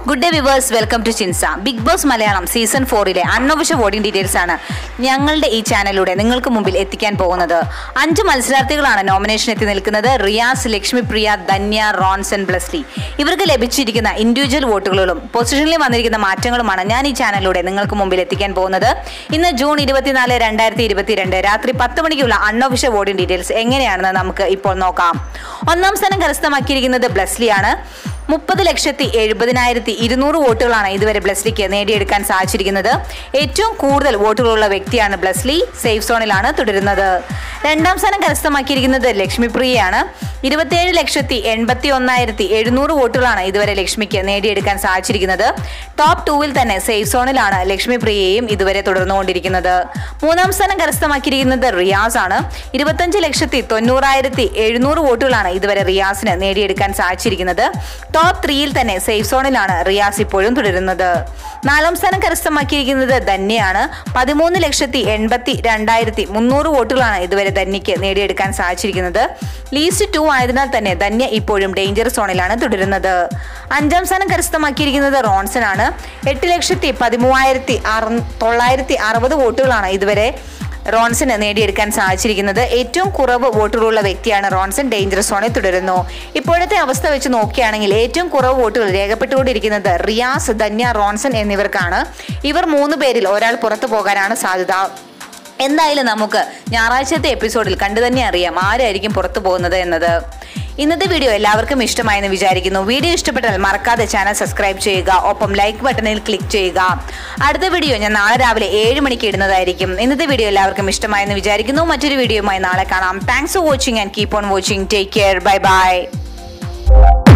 good day viewers welcome to Chinsa Bigg Boss Malayalam season ഫോറിലെ unofficial voting details ആണ് ഞങ്ങളുടെ ഈ ചാനലിലൂടെ നിങ്ങൾക്ക് മുമ്പിൽ എത്തിക്കാൻ പോകുന്നത് അഞ്ച് മത്സരാർത്ഥികളാണ് നോമിനേഷൻ എത്തി നിൽക്കുന്നത് റിയാസ് ലക്ഷ്മിപ്രിയ ധന്യ റോൺസൺ ബ്ലസ്ലി ഇവർക്ക് ലഭിച്ചിരിക്കുന്ന ഇൻഡിവിജ്വൽ വോട്ടുകളും പൊസിഷനിൽ വന്നിരിക്കുന്ന മാറ്റങ്ങളുമാണ് ഞാൻ ഈ ചാനലിലൂടെ നിങ്ങൾക്ക് മുമ്പിൽ എത്തിക്കാൻ പോകുന്നത് ഇന്ന് ജൂൺ ഇരുപത്തിനാല് രണ്ടായിരത്തി ഇരുപത്തിരണ്ട് രാത്രി പത്ത് മണിക്കുള്ള അൺഒഫീഷ്യൽ വോട്ടിംഗ് ഡീറ്റെയിൽസ് എങ്ങനെയാണെന്ന് നമുക്ക് ഇപ്പോൾ നോക്കാം ഒന്നാം സ്ഥാനം കരസ്ഥമാക്കിയിരിക്കുന്നത് ബ്ലസ്ലിയാണ് മുപ്പത് ലക്ഷത്തി എഴുപതിനായിരത്തി ഇരുന്നൂറ് വോട്ടുകളാണ് ഇതുവരെ ബ്ലസ്ലിക്ക് നേടിയെടുക്കാൻ സാധിച്ചിരിക്കുന്നത് ഏറ്റവും കൂടുതൽ വോട്ടുകളുള്ള വ്യക്തിയാണ് ബ്ലസ്ലി സേഫ് സോണിലാണ് തുടരുന്നത് രണ്ടാം സ്ഥാനം കരസ്ഥമാക്കിയിരിക്കുന്നത് ലക്ഷ്മിപ്രിയയാണ് ഇരുപത്തിയേഴ് ലക്ഷത്തി എൺപത്തി ഒന്നായിരത്തി എഴുന്നൂറ് വോട്ടുകളാണ് ഇതുവരെ ലക്ഷ്മിക്ക് നേടിയെടുക്കാൻ സാധിച്ചിരിക്കുന്നത് ടോപ്പ് ടൂവിൽ തന്നെ സേഫ് സോണിലാണ് ലക്ഷ്മിപ്രിയയും ഇതുവരെ തുടർന്നുകൊണ്ടിരിക്കുന്നത് മൂന്നാം സ്ഥാനം കരസ്ഥമാക്കിയിരിക്കുന്നത് റിയാസ് ആണ് ഇരുപത്തഞ്ച് ലക്ഷത്തി തൊണ്ണൂറായിരത്തി എഴുന്നൂറ് വോട്ടുകളാണ് ഇതുവരെ റിയാസിന് നേടിയെടുക്കാൻ സാധിച്ചിരിക്കുന്നത് ടോപ്പ് ത്രീയിൽ തന്നെ സേഫ് സോണിലാണ് റിയാസ് ഇപ്പോഴും തുടരുന്നത് നാലാം സ്ഥാനം കരസ്ഥമാക്കിയിരിക്കുന്നത് ധന്യയാണ് പതിമൂന്ന് ലക്ഷത്തി എൺപത്തി രണ്ടായിരത്തി മുന്നൂറ് വോട്ടുകളാണ് ഇതുവരെ ധന്യയ്ക്ക് നേടിയെടുക്കാൻ സാധിച്ചിരിക്കുന്നത് ലീസ്റ്റ് ടു ആയതിനാൽ തന്നെ ധന്യ ഇപ്പോഴും ഡേഞ്ചർ സോണിലാണ് തുടരുന്നത് അഞ്ചാം സ്ഥാനം കരസ്ഥമാക്കിയിരിക്കുന്നത് റോൺസൺ ആണ് എട്ട് ലക്ഷത്തി പതിമൂവായിരത്തി അറു തൊള്ളായിരത്തി അറുപത് വോട്ടുകളാണ് ഇതുവരെ റോൺസന് നേടിയെടുക്കാൻ സാധിച്ചിരിക്കുന്നത് ഏറ്റവും കുറവ് വോട്ടുകളുള്ള വ്യക്തിയാണ് റോൺസൺ ഡേഞ്ചർ സോണിൽ തുടരുന്നു ഇപ്പോഴത്തെ അവസ്ഥ വെച്ച് നോക്കുകയാണെങ്കിൽ ഏറ്റവും കുറവ് വോട്ടുകൾ രേഖപ്പെട്ടുകൊണ്ടിരിക്കുന്നത് റിയാസ് ധന്യ റോൺസൺ എന്നിവർക്കാണ് ഇവർ മൂന്ന് പേരിൽ ഒരാൾ പുറത്തു പോകാനാണ് സാധ്യത എന്തായാലും നമുക്ക് ഞായറാഴ്ചത്തെ എപ്പിസോഡിൽ കണ്ടു തന്നെ അറിയാം ആരായിരിക്കും പുറത്തു പോകുന്നത് എന്നത് ഇന്നത്തെ വീഡിയോ എല്ലാവർക്കും ഇഷ്ടമായെന്ന് വിചാരിക്കുന്നു വീഡിയോ ഇഷ്ടപ്പെട്ടാൽ മറക്കാതെ ചാനൽ സബ്സ്ക്രൈബ് ചെയ്യുക ഒപ്പം ലൈക്ക് ബട്ടണിൽ ക്ലിക്ക് ചെയ്യുക അടുത്ത വീഡിയോ ഞാൻ നാളെ രാവിലെ ഏഴ് മണിക്ക് ഇടുന്നതായിരിക്കും ഇന്നത്തെ വീഡിയോ എല്ലാവർക്കും ഇഷ്ടമായെന്ന് വിചാരിക്കുന്നു മറ്റൊരു വീഡിയോയുമായി നാളെ കാണാം thanks for watching and keep on watching take care bye by